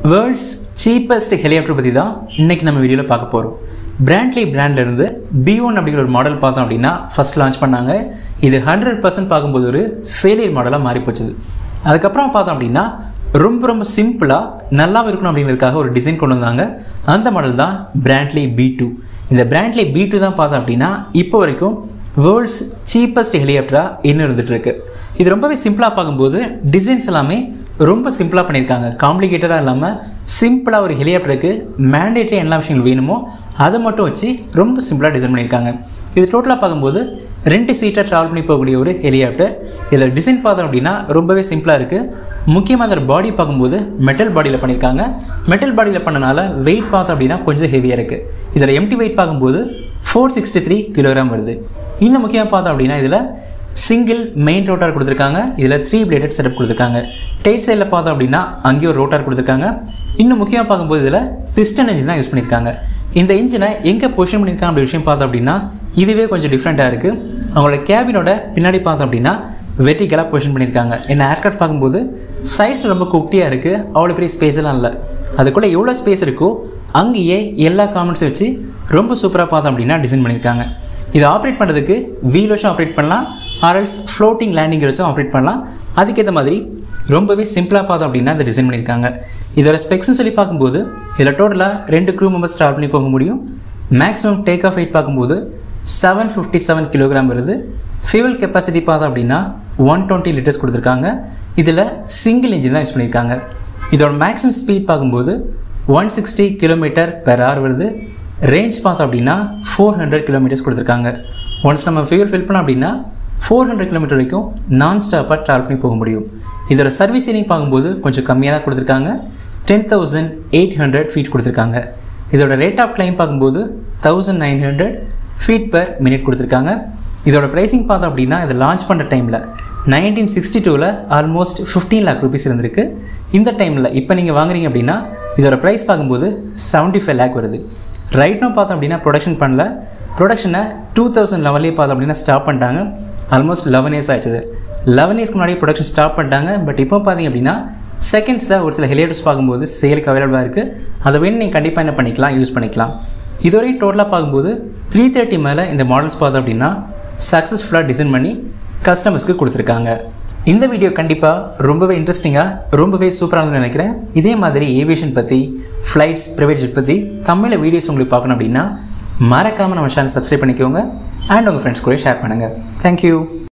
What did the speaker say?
world's cheapest helicopter பற்றி தான் இன்றைக்கி நம்ம வீடியோவில் பார்க்க போகிறோம் பிராண்ட்லி பிராண்ட்லேருந்து பி ஒன் அப்படிங்கிற ஒரு மாடல் பார்த்தோம் அப்படின்னா ஃபஸ்ட் லான்ச் பண்ணாங்க இது ஹண்ட்ரட் பர்சன்ட் பார்க்கும்போது ஒரு ஃபெயிலியர் மாடலாக மாறி போச்சுது அதுக்கப்புறம் பார்த்தோம் அப்படின்னா ரொம்ப ரொம்ப சிம்பிளாக நல்லாவும் இருக்கணும் அப்படிங்கிறதுக்காக ஒரு டிசைன் கொண்டு வந்தாங்க அந்த மாடல் தான் பிராண்ட்லி பி டூ இந்த பிராண்ட்லி பி டூ தான் பார்த்தோம் அப்படின்னா இப்போ வரைக்கும் வேர்ல்ட்ஸ் சீப்பஸ்ட் ஹெலிகாப்டராக இன்னும் இருந்துட்டு இருக்கு இது ரொம்பவே சிம்பிளாக பார்க்கும்போது டிசைன்ஸ் எல்லாமே ரொம்ப சிம்பிளாக பண்ணியிருக்காங்க காம்ப்ளிகேட்டடாக இல்லாமல் சிம்பிளாக ஒரு ஹெலிகாப்டருக்கு மேண்டேட்டரி எல்லா விஷயங்கள் வேணுமோ அதை மட்டும் வச்சு ரொம்ப சிம்பிளாக டிசைன் பண்ணியிருக்காங்க இது டோட்டலாக பார்க்கும்போது ரெண்டு சீட்டாக ட்ராவல் பண்ணி போகக்கூடிய ஒரு ஹெலிகாப்டர் இதில் டிசைன் பார்த்தோம் அப்படின்னா ரொம்பவே சிம்பிளாக இருக்குது முக்கியமாக அதோட பாடி பார்க்கும்போது மெட்டல் பாடியில் பண்ணியிருக்காங்க மெட்டல் பாடியில் பண்ணனால வெயிட் பார்த்தோம் அப்படின்னா கொஞ்சம் ஹெவியாக இருக்குது இதில் எம்டி வெயிட் பார்க்கும்போது ஃபோர் சிக்ஸ்டி த்ரீ கிலோகிராம் வருது இன்னும் முக்கியமாக பார்த்தோம் அப்படின்னா இதில் சிங்கிள் மெயின் ரோட்டார் கொடுத்துருக்காங்க இதில் த்ரீ பிளேடட் செட்டப் கொடுத்துருக்காங்க டெய்ட் சைடில் பார்த்தோம் அப்படின்னா அங்கேயும் ஒரு ரோட்டார் கொடுத்துருக்காங்க இன்னும் முக்கியமாக பார்க்கும்போது இதில் பிஸ்டன் இன்ஜின் தான் யூஸ் பண்ணியிருக்காங்க இந்த இன்ஜினை எங்கே பொசிஷன் பண்ணியிருக்காங்க அப்படி விஷயம் பார்த்தோம் அப்படின்னா இதுவே கொஞ்சம் டிஃப்ரெண்ட்டாக இருக்குது அவங்களோட கேபினோட பின்னாடி பார்த்தோம் அப்படின்னா வெர்டிக்கலாக பொசிஷன் பண்ணியிருக்காங்க என்ன ஏர்க்ராஃப்ட் பார்க்கும்போது சைஸ் ரொம்ப குட்டியாக இருக்குது அவ்வளோ பெரிய ஸ்பேஸ் எல்லாம் இல்லை அதுக்குள்ளே எவ்வளோ ஸ்பேஸ் இருக்கோ அங்கேயே எல்லா காமெண்ட்ஸும் வச்சு ரொம்ப சூப்பராக பார்த்தோம் அப்படின்னா டிசைன் பண்ணியிருக்காங்க இதை ஆப்ரேட் பண்ணுறதுக்கு வீல் வச்சும் ஆப்ரேட் பண்ணலாம் ஆர்எல்ஸ் ஃப்ளோட்டிங் லேண்டிங் வச்சும் ஆப்ரேட் பண்ணலாம் அதுக்கேற்ற மாதிரி ரொம்பவே சிம்பிளாக பார்த்தோம் அப்படின்னா இந்த டிசைன் பண்ணியிருக்காங்க இதோட ஸ்பெக்ஸ்னு சொல்லி பார்க்கும்போது இதில் டோட்டலாக ரெண்டு க்ரூ மெம்பர்ஸ் ட்ராவல் பண்ணி போக முடியும் மேக்ஸிமம் டேக் ஆஃப் வெயிட் பார்க்கும்போது செவன் ஃபிஃப்டி செவன் கிலோகிராம் வருது ஃபியூவல் கெப்பாசிட்டி பார்த்தோம் அப்படின்னா ஒன் டுவெண்ட்டி லிட்டர்ஸ் கொடுத்துருக்காங்க இதில் சிங்கிள் இன்ஜின் தான் யூஸ் பண்ணியிருக்காங்க இதோட மேக்ஸிமம் ஸ்பீட் பார்க்கும்போது one sixty kilometer per hour வருது ரேஞ்ச் பார்த்தோம் அப்படின்னா ஃபோர் ஹண்ட்ரட் கிலோமீட்டர்ஸ் கொடுத்துருக்காங்க ஒன்ஸ் நம்ம ஃபியூல் ஃபில் பண்ணோம் அப்படின்னா ஃபோர் ஹண்ட்ரட் கிலோமீட்டர் வரைக்கும் நான் ஸ்டாப்பாக ட்ராவல் பண்ணி போக முடியும் இதோட சர்வீஸ் சீலிங் பார்க்கும்போது கொஞ்சம் கம்மியாக தான் கொடுத்துருக்காங்க ten thousand eight hundred feet கொடுத்துருக்காங்க இதோட ரேட் ஆஃப் கிளைம் பார்க்கும்போது thousand nine hundred feet per minute கொடுத்துருக்காங்க இதோட ப்ரைஸிங் பார்த்தோம் அப்படின்னா இதை லான்ச் பண்ணுற டைமில் நைன்டீன் சிக்ஸ்டி டூவில் ஆல்மோஸ்ட் ஃபிஃப்டீன் லேக் ருபீஸ் இருந்திருக்கு இந்த டைமில் இப்போ நீங்கள் வாங்குறீங்க அப்படின்னா இதோட ப்ரைஸ் பார்க்கும்போது செவன்ட்டி ஃபைவ் லேக் வருது ரைட்னோ பார்த்தோம் அப்படின்னா ப்ரொடக்ஷன் பண்ணல ப்ரொடக்ஷனை டூ தௌசண்ட் லெவன்லேயே பார்த்தோம் அப்படின்னா ஸ்டாப் பண்ணிட்டாங்க ஆல்மோஸ்ட் லெவன் இயர்ஸ் ஆயிடுச்சு லெவன் இயர்ஸ்க்கு முன்னாடி ப்ரொடக்ஷன் ஸ்டாப் பண்ணிட்டாங்க பட் இப்போ பார்த்தீங்க அப்படின்னா செகண்ட்ஸில் ஒரு சில ஹெலிகாப்டர்ஸ் பார்க்கும்போது சேலுக்கு அவைலபிளாக இருக்குது அதை வேணும் நீங்கள் கண்டிப்பாக என்ன பண்ணிக்கலாம் யூஸ் பண்ணிக்கலாம் இதுவரை டோட்டலாக பார்க்கும்போது த்ரீ தேர்ட்டி மேலே இந்த மாடல்ஸ் பார்த்தோம் அப்படின்னா சக்ஸஸ்ஃபுல்லாக டிசைன் பண்ணி கஸ்டமர்ஸ்க்கு கொடுத்துருக்காங்க இந்த வீடியோ கண்டிப்பாக ரொம்பவே இன்ட்ரெஸ்டிங்காக ரொம்பவே சூப்பரானு நினைக்கிறேன் இதே மாதிரி ஏவியேஷன் பற்றி ஃப்ளைட்ஸ் ப்ரைவேட் ஜெட் பற்றி தமிழில் வீடியோஸ் உங்களுக்கு பார்க்கணும் அப்படின்னா மறக்காமல் நம்ம சேனல் சப்ஸ்கிரைப் பண்ணிக்கோங்க அண்ட் உங்கள் ஃப்ரெண்ட்ஸ் கூட ஷேர் பண்ணுங்கள் தேங்க்யூ